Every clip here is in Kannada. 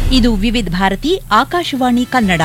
ಇದು ವಿವಿಧ ಭಾರತಿ ಆಕಾಶವಾಣಿ ಕನ್ನಡ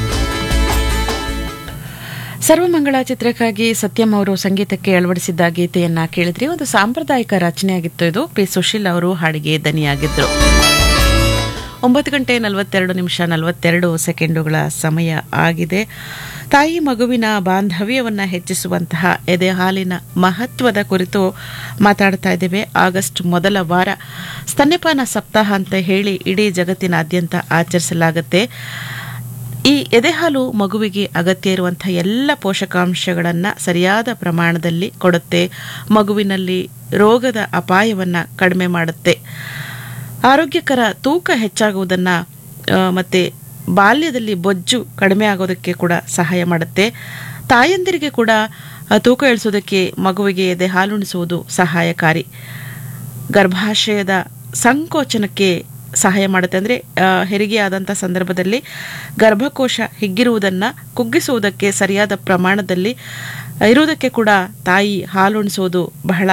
ಸರ್ವಮಂಗಳ ಚಿತ್ರಕ್ಕಾಗಿ ಸತ್ಯಂ ಅವರು ಸಂಗೀತಕ್ಕೆ ಅಳವಡಿಸಿದ್ದ ಗೀತೆಯನ್ನ ಕೇಳಿದ್ರಿ ಒಂದು ಸಾಂಪ್ರದಾಯಿಕ ರಚನೆಯಾಗಿತ್ತು ಇದು ಪಿ ಸುಶೀಲ್ ಅವರು ಹಾಡಿಗೆ ದನಿಯಾಗಿದ್ರು ಒಂಬತ್ತು ಗಂಟೆ ನಲವತ್ತೆರಡು ನಿಮಿಷ ನಲವತ್ತೆರಡು ಸೆಕೆಂಡುಗಳ ಸಮಯ ಆಗಿದೆ ತಾಯಿ ಮಗುವಿನ ಬಾಂಧವ್ಯವನ್ನು ಹೆಚ್ಚಿಸುವಂತಹ ಎದೆ ಹಾಲಿನ ಮಹತ್ವದ ಕುರಿತು ಮಾತಾಡ್ತಾ ಇದ್ದೇವೆ ಆಗಸ್ಟ್ ಮೊದಲ ವಾರ ಸ್ತನ್ಯಪಾನ ಸಪ್ತಾಹ ಅಂತ ಹೇಳಿ ಇಡೀ ಜಗತ್ತಿನಾದ್ಯಂತ ಆಚರಿಸಲಾಗುತ್ತೆ ಈ ಎದೆಹಾಲು ಮಗುವಿಗೆ ಅಗತ್ಯ ಇರುವಂತಹ ಎಲ್ಲ ಪೋಷಕಾಂಶಗಳನ್ನು ಸರಿಯಾದ ಪ್ರಮಾಣದಲ್ಲಿ ಕೊಡುತ್ತೆ ಮಗುವಿನಲ್ಲಿ ರೋಗದ ಅಪಾಯವನ್ನು ಕಡಿಮೆ ಮಾಡುತ್ತೆ ಆರೋಗ್ಯಕರ ತೂಕ ಹೆಚ್ಚಾಗುವುದನ್ನು ಮತ್ತು ಬಾಲ್ಯದಲ್ಲಿ ಬೊಜ್ಜು ಕಡಿಮೆ ಆಗೋದಕ್ಕೆ ಕೂಡ ಸಹಾಯ ಮಾಡುತ್ತೆ ತಾಯಂದಿರಿಗೆ ಕೂಡ ಆ, ತೂಕ ಇಳಿಸೋದಕ್ಕೆ ಮಗುವಿಗೆ ಎದೆ ಹಾಲುಣಿಸುವುದು ಸಹಾಯಕಾರಿ ಗರ್ಭಾಶಯದ ಸಂಕೋಚನಕ್ಕೆ ಸಹಾಯ ಮಾಡುತ್ತೆ ಅಂದರೆ ಹೆರಿಗೆ ಆದಂಥ ಸಂದರ್ಭದಲ್ಲಿ ಗರ್ಭಕೋಶ ಹಿಗ್ಗಿರುವುದನ್ನು ಕುಗ್ಗಿಸುವುದಕ್ಕೆ ಸರಿಯಾದ ಪ್ರಮಾಣದಲ್ಲಿ ಇರುವುದಕ್ಕೆ ಕೂಡ ತಾಯಿ ಹಾಲುಣಿಸುವುದು ಬಹಳ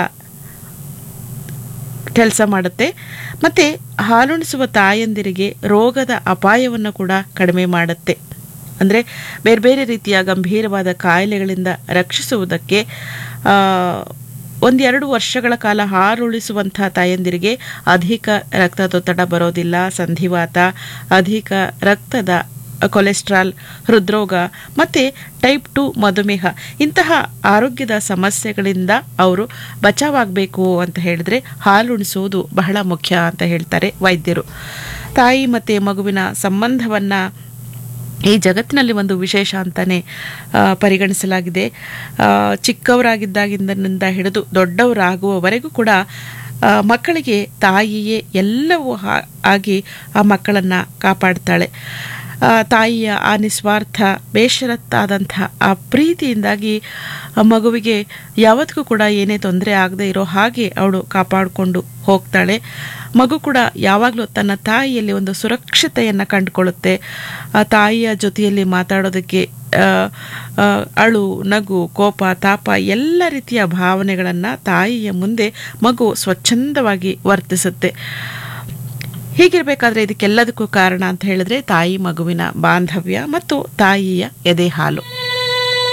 ಕೆಲಸ ಮಾಡುತ್ತೆ ಮತ್ತು ಹಾಲುಣಿಸುವ ತಾಯಂದಿರಿಗೆ ರೋಗದ ಅಪಾಯವನ್ನು ಕೂಡ ಕಡಿಮೆ ಮಾಡುತ್ತೆ ಅಂದರೆ ಬೇರೆ ಬೇರೆ ರೀತಿಯ ಗಂಭೀರವಾದ ಕಾಯಿಲೆಗಳಿಂದ ರಕ್ಷಿಸುವುದಕ್ಕೆ ಆ, ಒಂದೆರಡು ವರ್ಷಗಳ ಕಾಲ ಹಾರುಳಿಸುವಂಥ ತಾಯಂದಿರಿಗೆ ಅಧಿಕ ರಕ್ತದೊತ್ತಡ ಬರೋದಿಲ್ಲ ಸಂಧಿವಾತ ಅಧಿಕ ರಕ್ತದ ಕೊಲೆಸ್ಟ್ರಾಲ್ ಹೃದ್ರೋಗ ಮತ್ತು ಟೈಪ್ ಟು ಮಧುಮೇಹ ಇಂತಹ ಆರೋಗ್ಯದ ಸಮಸ್ಯೆಗಳಿಂದ ಅವರು ಬಚಾವಾಗಬೇಕು ಅಂತ ಹೇಳಿದ್ರೆ ಹಾಲುಣಿಸುವುದು ಬಹಳ ಮುಖ್ಯ ಅಂತ ಹೇಳ್ತಾರೆ ವೈದ್ಯರು ತಾಯಿ ಮತ್ತು ಮಗುವಿನ ಸಂಬಂಧವನ್ನು ಈ ಜಗತ್ತಿನಲ್ಲಿ ಒಂದು ವಿಶೇಷ ಅಂತಾನೆ ಆ, ಪರಿಗಣಿಸಲಾಗಿದೆ ಆ, ಚಿಕ್ಕವರಾಗಿದ್ದಾಗಿಂದನಿಂದ ಹಿಡಿದು ದೊಡ್ಡವರಾಗುವವರೆಗೂ ಕೂಡ ಆ, ಮಕ್ಕಳಿಗೆ ತಾಯಿಯೇ ಎಲ್ಲವೂ ಹಾ- ಆಗಿ ಆ ಮಕ್ಕಳನ್ನು ಕಾಪಾಡ್ತಾಳೆ ಆ, ತಾಯಿಯ ಆ ನಿಸ್ವಾರ್ಥ ಬೇಷರತ್ತಾದಂಥ ಆ ಪ್ರೀತಿಯಿಂದಾಗಿ ಆ ಮಗುವಿಗೆ ಯಾವತ್ತಿಗೂ ಕೂಡ ಏನೇ ತೊಂದರೆ ಆಗದೆ ಇರೋ ಹಾಗೆ ಅವಳು ಕಾಪಾಡಿಕೊಂಡು ಹೋಗ್ತಾಳೆ ಮಗು ಕೂಡ ಯಾವಾಗಲೂ ತನ್ನ ತಾಯಿಯಲ್ಲಿ ಒಂದು ಸುರಕ್ಷತೆಯನ್ನು ಕಂಡುಕೊಳ್ಳುತ್ತೆ ಆ ತಾಯಿಯ ಜೊತೆಯಲ್ಲಿ ಮಾತಾಡೋದಕ್ಕೆ ಆ, ಆ, ಅಳು ನಗು ಕೋಪ ತಾಪ ಎಲ್ಲ ರೀತಿಯ ಭಾವನೆಗಳನ್ನು ತಾಯಿಯ ಮುಂದೆ ಮಗು ಸ್ವಚ್ಛಂದವಾಗಿ ವರ್ತಿಸುತ್ತೆ ಹೀಗಿರಬೇಕಾದ್ರೆ ಇದಕ್ಕೆಲ್ಲದಕ್ಕೂ ಕಾರಣ ಅಂತ ಹೇಳಿದ್ರೆ ತಾಯಿ ಮಗುವಿನ ಬಾಂಧವ್ಯ ಮತ್ತು ತಾಯಿಯ ಎದೆ ಹಾಲು